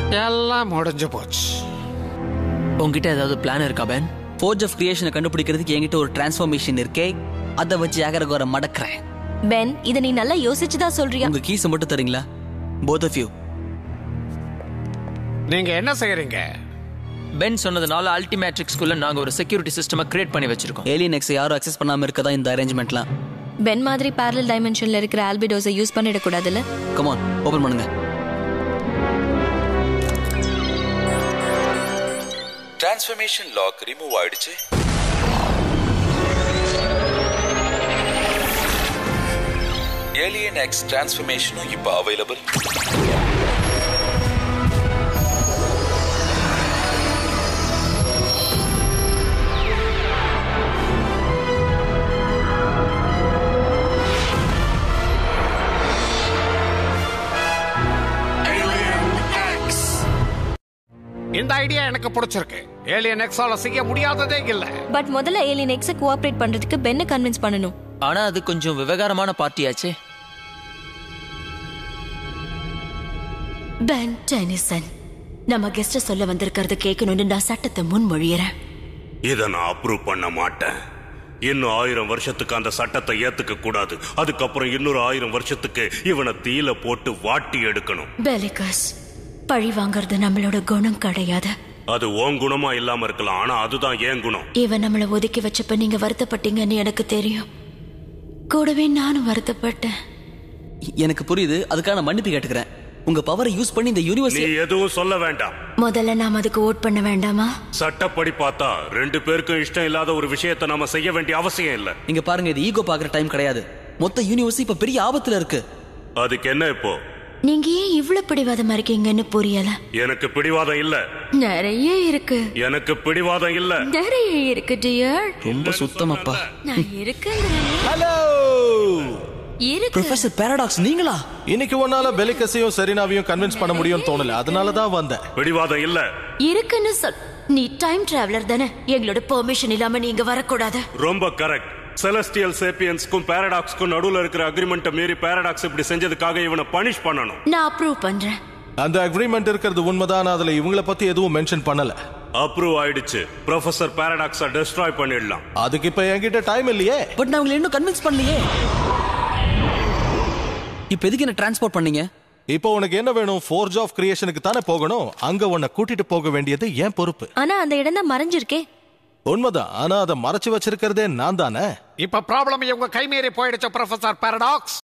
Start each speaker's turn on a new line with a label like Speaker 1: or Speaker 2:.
Speaker 1: எல்லாம் முடிஞ்சு போச்சு
Speaker 2: உங்ககிட்ட ஏதாவது பிளான் இருக்கா பென்
Speaker 3: ஃபோர்ஜ் ஆஃப் கிரியேஷனை கண்டுபிடிக்கிறதுக்கு என்கிட்ட ஒரு டிரான்ஸ்ஃபார்மேஷன் இருக்கே அதை வச்சு அகரகோர மடக்கிறேன்
Speaker 4: பென் இத நீ நல்லா யோசிச்சு தான் சொல்றியா
Speaker 3: உங்க கீஸை மட்டும் தரீங்களா போத் ஆஃப் யூ
Speaker 1: நீங்க என்ன செய்யறீங்க
Speaker 2: பென் சொன்னதுனால அல்டிமேட்ரிக்ஸ்குள்ள நாங்க ஒரு செக்யூரிட்டி சிஸ்டமை கிரியேட் பண்ணி வச்சிருக்கோம்
Speaker 3: ஏலியன் எக்ஸை யாரும் அக்சஸ் பண்ணாம இருக்கதா இந்த அரேஞ்ச்மெண்ட்லாம்
Speaker 4: பென் மாதிரி பேரல் டைமென்ஷன்ல இருக்கிற ஆல்பிடோஸை யூஸ் பண்ணிட கூடாதுல்ல
Speaker 3: கமான் ஓபன் பண்ணுங்க
Speaker 5: டிரான்ஸ்ஃபர்மேஷன் லாக் ரிமூவ் ஆயிடுச்சு ஏலியன் எக்ஸ் டிரான்ஸ்ஃபர்மேஷனும் இப்போ அவைலபிள்
Speaker 1: இந்த ஐடியா எனக்கு பிடிச்சிருக்கு ஏலியன் எக்ஸால செய்ய முடியாததே இல்ல
Speaker 4: பட் முதல்ல ஏலியன் எக்ஸை கோஆபரேட் பண்றதுக்கு பென்னை கன்வின்ஸ் பண்ணணும்
Speaker 2: ஆனா அது கொஞ்சம் விவகாரமான பார்ட்டியாச்சே
Speaker 6: பென் டெனிசன் நம்ம கெஸ்ட சொல்ல வந்திருக்கிறது கேட்கணும்னு நான் சட்டத்தை முன்மொழியறேன்
Speaker 7: இதை நான் அப்ரூவ் பண்ண மாட்டேன் இன்னும் ஆயிரம் வருஷத்துக்கு அந்த சட்டத்தை ஏத்துக்க கூடாது அதுக்கப்புறம் இன்னொரு ஆயிரம் வருஷத்துக்கு இவனை தீல போட்டு வாட்டி எடுக்கணும்
Speaker 6: பெலிகஸ் பழி வாங்குறது நம்மளோட குணம் கிடையாது
Speaker 7: அது ஓன் குணமா இல்லாம இருக்கலாம் ஆனா அதுதான் ஏன் குணம்
Speaker 6: இவன் நம்மளை ஒதுக்கி வச்சப்ப நீங்க வருத்தப்பட்டீங்கன்னு எனக்கு தெரியும் கூடவே நானும் வருத்தப்பட்டேன்
Speaker 3: எனக்கு புரியுது அதுக்காக நான் மன்னிப்பு கேட்டுக்கிறேன் உங்க பவரை யூஸ் பண்ணி இந்த
Speaker 7: நீ
Speaker 3: யூனிவர்ஸ்
Speaker 7: எதுவும் சொல்ல வேண்டாம்
Speaker 6: முதல்ல நாம் அதுக்கு ஓட் பண்ண வேண்டாமா
Speaker 7: சட்டப்படி பார்த்தா ரெண்டு பேருக்கும் இஷ்டம் இல்லாத ஒரு விஷயத்தை நாம செய்ய வேண்டிய அவசியம் இல்ல
Speaker 3: இங்க பாருங்க இது ஈகோ பாக்குற டைம் கிடையாது மொத்த யூனிவர்ஸ் இப்ப பெரிய ஆபத்துல இருக்கு
Speaker 7: அதுக்கு என்ன இப்போ
Speaker 6: நீங்க ஏன் இவ்வளவு பிடிவாதமா இருக்கீங்கன்னு புரியல
Speaker 7: எனக்கு பிடிவாதம் இல்ல
Speaker 6: நிறைய இருக்கு
Speaker 7: எனக்கு பிடிவாதம் இல்ல
Speaker 6: நிறைய இருக்கு டியர்
Speaker 3: ரொம்ப சுத்தமாப்பா
Speaker 6: நான் இருக்குங்கிறேன்
Speaker 8: ஹலோ
Speaker 6: இருக்கு
Speaker 3: ப்ரொஃபசர் பாராடாக்ஸ் நீங்களா
Speaker 8: இன்னைக்கு உன்னால பெலிகஸையும் செரினாவையும் கன்வின்ஸ் பண்ண முடியும்னு தோணல அதனால தான் வந்தேன்
Speaker 7: பிடிவாதம் இல்ல
Speaker 6: இருக்குன்னு சொல் நீ டைம் டிராவலர் தானே எங்களோட பெர்மிஷன் இல்லாம நீங்க வரக்கூடாது
Speaker 7: ரொம்ப கரெக்ட் செலஸ்டியல் சேப்பியன்ஸ்க்கும் பாரடாக்ஸ்க்கும் நடுவுல இருக்கிற அக்ரிமெண்ட்டை மீறி பாரடாக்ஸ் இப்படி செஞ்சதுக்காக இவனை பனிஷ் பண்ணணும்
Speaker 6: நான் அப்ரூவ் பண்றேன்
Speaker 8: அந்த அக்ரிமெண்ட் இருக்கிறது உண்மைதான் அதுல இவங்கள பத்தி எதுவும் மென்ஷன் பண்ணல
Speaker 7: அப்ரூவ் ஆயிடுச்சு ப்ரொஃபசர் பாரடாக்ஸை டெஸ்ட்ராய் பண்ணிடலாம்
Speaker 8: அதுக்கு இப்ப என்கிட்ட டைம் இல்லையே
Speaker 3: பட் நான் உங்களை இன்னும் கன்வின்ஸ் பண்ணலையே இப்ப எதுக்கு என்ன டிரான்ஸ்போர்ட் பண்ணீங்க
Speaker 8: இப்போ உனக்கு என்ன வேணும் ஃபோர்ஜ் ஆஃப் கிரியேஷனுக்கு தானே போகணும் அங்க உன்னை கூட்டிட்டு போக வேண்டியது ஏன் பொறுப்பு
Speaker 4: ஆனா அந்த இடம் தான் மறைஞ்சிருக்கே
Speaker 8: உண்மைதான் ஆனா அதை மறைச்சு வச்சிருக்கிறதே நான் தானே
Speaker 1: இப்ப ப்ராப்ளம் இவங்க கைமீறி போயிடுச்சு ப்ரொஃபசர் பாரடாக்ஸ்